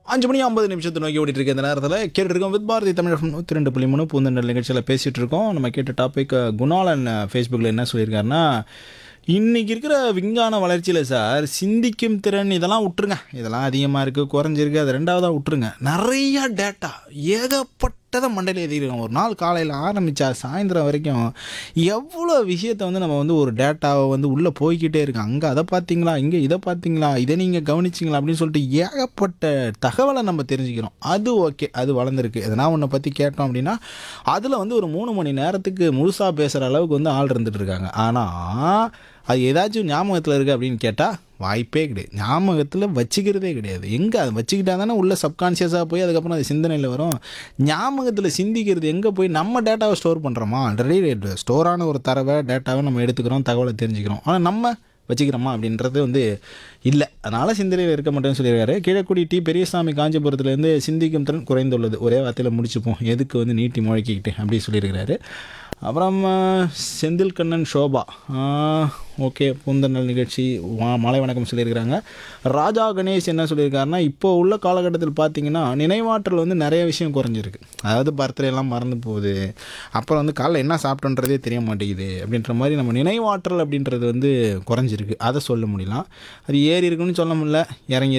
அஞ்சு மணி ஐம்பது நிமிஷத்தை நோக்கி ஓடிட்டு இருக்க இந்த நேரத்தில் கேட்டு இருக்கோம் வித் பாரதி தமிழ் நூற்றி ரெண்டு புள்ளி மூணு பூந்தண்டல் நிகழ்ச்சியில் பேசிகிட்டு இருக்கோம் நம்ம கேட்ட டாபிக் குணாலன் ஃபேஸ்புக்கில் என்ன சொல்லியிருக்காருன்னா இன்றைக்கி இருக்கிற விஞ்ஞான வளர்ச்சியில் சார் சிந்திக்கும் திறன் இதெல்லாம் விட்டுருங்க இதெல்லாம் அதிகமாக இருக்குது குறைஞ்சிருக்கு அது ரெண்டாவதாக விட்டுருங்க நிறைய டேட்டா ஏகப்பட்டதை மண்டையில் எழுதிருக்கோம் ஒரு நாள் காலையில் ஆரம்பித்தா சாயந்தரம் வரைக்கும் எவ்வளோ விஷயத்தை வந்து நம்ம வந்து ஒரு டேட்டாவை வந்து உள்ளே போய்க்கிட்டே இருக்கு அங்கே அதை பார்த்தீங்களா இங்கே இதை பார்த்தீங்களா இதை நீங்கள் கவனிச்சிங்களா அப்படின்னு சொல்லிட்டு ஏகப்பட்ட தகவலை நம்ம தெரிஞ்சுக்கிறோம் அது ஓகே அது வளர்ந்துருக்கு எதனா ஒன்றை பற்றி கேட்டோம் அப்படின்னா அதில் வந்து ஒரு மூணு மணி நேரத்துக்கு முழுசாக பேசுகிற அளவுக்கு வந்து ஆள் இருந்துட்டு இருக்காங்க ஆனால் அது ஏதாச்சும் ஞாபகத்தில் இருக்குது அப்படின்னு கேட்டால் வாய்ப்பே கிடையாது ஞாபகத்தில் வச்சுக்கிறதே கிடையாது எங்கே அதை வச்சுக்கிட்டா தானே உள்ள சப்கான்ஷியஸாக போய் அதுக்கப்புறம் அது சிந்தனையில் வரும் ஞாபகத்தில் சிந்திக்கிறது எங்கே போய் நம்ம டேட்டாவை ஸ்டோர் பண்ணுறோமா ஆல்ரெடி ஸ்டோரான ஒரு தரவை டேட்டாவை நம்ம எடுத்துக்கிறோம் தகவலை தெரிஞ்சுக்கிறோம் ஆனால் நம்ம வச்சுக்கிறோமா அப்படின்றது வந்து இல்லை அதனால் சிந்தனையில் இருக்க மாட்டேன்னு சொல்லியிருக்காரு கீழக்குடி டி பெரியசாமி காஞ்சிபுரத்துலேருந்து சிந்திக்கும் திறன் குறைந்துள்ளது ஒரே வார்த்தையில் முடிச்சுப்போம் எதுக்கு வந்து நீட்டி முழக்கிக்கிட்டு அப்படி சொல்லியிருக்கிறாரு அப்புறம் அஹ், செந்தில் கண்ணன் ஷோபா ஓகே பூந்தநல் நிகழ்ச்சி வா- மாலை வணக்கம் சொல்லியிருக்கிறாங்க ராஜா கணேஷ் என்ன சொல்லியிருக்காருன்னா இப்போ உள்ள காலகட்டத்தில் பார்த்தீங்கன்னா நினைவாற்றல் வந்து நிறைய விஷயம் குறைஞ்சிருக்கு அதாவது birthday எல்லாம் மறந்து போகுது அப்புறம் வந்து காலைல என்ன சாப்பிட்டோன்றதே தெரிய மாட்டேங்குது அப்படின்ற மாதிரி நம்ம நினைவாற்றல் அப்படின்றது வந்து குறைஞ்சிருக்கு அதை சொல்ல முடியலாம் அது ஏறி இருக்குன்னு சொல்ல முடியல இறங்கி